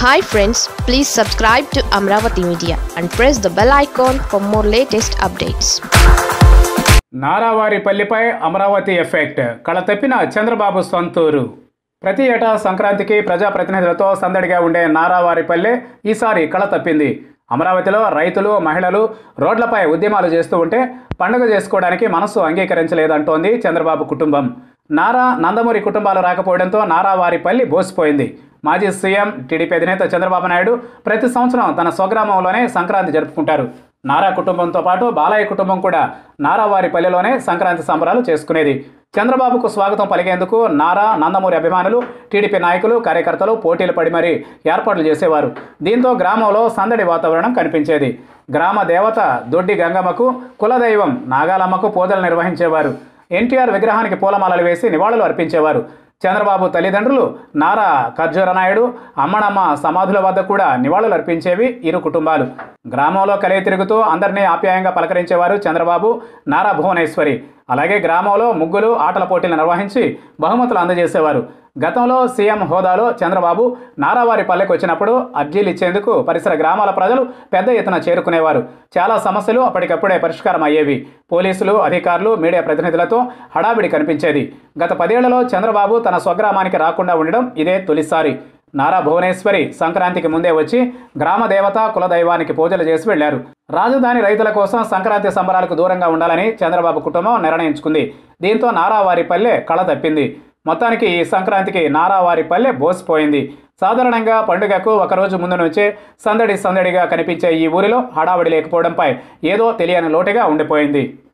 hi friends please subscribe to Amaravati media and press the bell icon for more latest updates నారావారిపల్లిపై Amaravati effect కళ తప్పిన చంద్రబాబు సొంతూరు ప్రతి ఏటా సంక్రాంతికి ప్రజాప్రతినిధులతో సందడిగా ఉండే నారావారిపల్లె ఈసారి కళ తప్పింది అమరావతిలో రైతులు మహిళలు రోడ్లపై ఉద్యమాలు చేస్తూ ఉంటే పండుగ చేసుకోవడానికి మనసు అంగీకరించలేదంటోంది చంద్రబాబు కుటుంబం నారా నందమూరి కుటుంబాలు రాకపోవడంతో నారావారిపల్లి బోసిపోయింది మాజీ సీఎం టీడీపీ అధినేత చంద్రబాబు నాయుడు ప్రతి సంవత్సరం తన స్వగ్రామంలోనే సంక్రాంతి జరుపుకుంటారు నారా కుటుంబంతో పాటు బాలయ్య కుటుంబం కూడా నారావారి పల్లెలోనే సంక్రాంతి సంబరాలు చేసుకునేది చంద్రబాబుకు స్వాగతం పలికేందుకు నారా నందమూరి అభిమానులు టీడీపీ నాయకులు కార్యకర్తలు పోటీలు పడి మరీ ఏర్పాట్లు చేసేవారు దీంతో గ్రామంలో సందడి వాతావరణం కనిపించేది గ్రామ దేవత దొడ్డి గంగమ్మకు కులదైవం నాగాలమ్మకు పూజలు నిర్వహించేవారు ఎన్టీఆర్ విగ్రహానికి పూలమాలలు వేసి నివాళులు అర్పించేవారు చంద్రబాబు తల్లిదండ్రులు నారా ఖర్జూర నాయుడు అమ్మణమ్మ సమాధుల వద్ద కూడా నివాళులు అర్పించేవి ఇరు కుటుంబాలు గ్రామంలో కలిగి తిరుగుతూ అందరినీ ఆప్యాయంగా పలకరించేవారు చంద్రబాబు నారా భువనేశ్వరి అలాగే గ్రామంలో ముగ్గులు ఆటల పోటీలు నిర్వహించి బహుమతులు అందజేసేవారు గతంలో సీఎం హోదాలో చంద్రబాబు నారావారి పల్లెకు వచ్చినప్పుడు అర్జీలు ఇచ్చేందుకు పరిసర గ్రామాల ప్రజలు పెద్ద ఎత్తున చేరుకునేవారు చాలా సమస్యలు అప్పటికప్పుడే పరిష్కారం అయ్యేవి పోలీసులు అధికారులు మీడియా ప్రతినిధులతో హడావిడి కనిపించేది గత పదేళ్లలో చంద్రబాబు తన స్వగ్రామానికి రాకుండా ఉండడం ఇదే తొలిసారి నారా భువనేశ్వరి సంక్రాంతికి ముందే వచ్చి గ్రామ దేవత కులదైవానికి పూజలు చేసి వెళ్లారు రాజధాని రైతుల కోసం సంక్రాంతి సంబరాలకు దూరంగా ఉండాలని చంద్రబాబు కుటుంబం నిర్ణయించుకుంది దీంతో నారావారిపల్లె కళ తప్పింది మొత్తానికి ఈ సంక్రాంతికి నారావారిపల్లె బోసిపోయింది సాధారణంగా పండుగకు ఒకరోజు ముందు నుంచే సందడి సందడిగా కనిపించే ఈ ఊరిలో హడావడి లేకపోవడంపై ఏదో తెలియని లోటుగా ఉండిపోయింది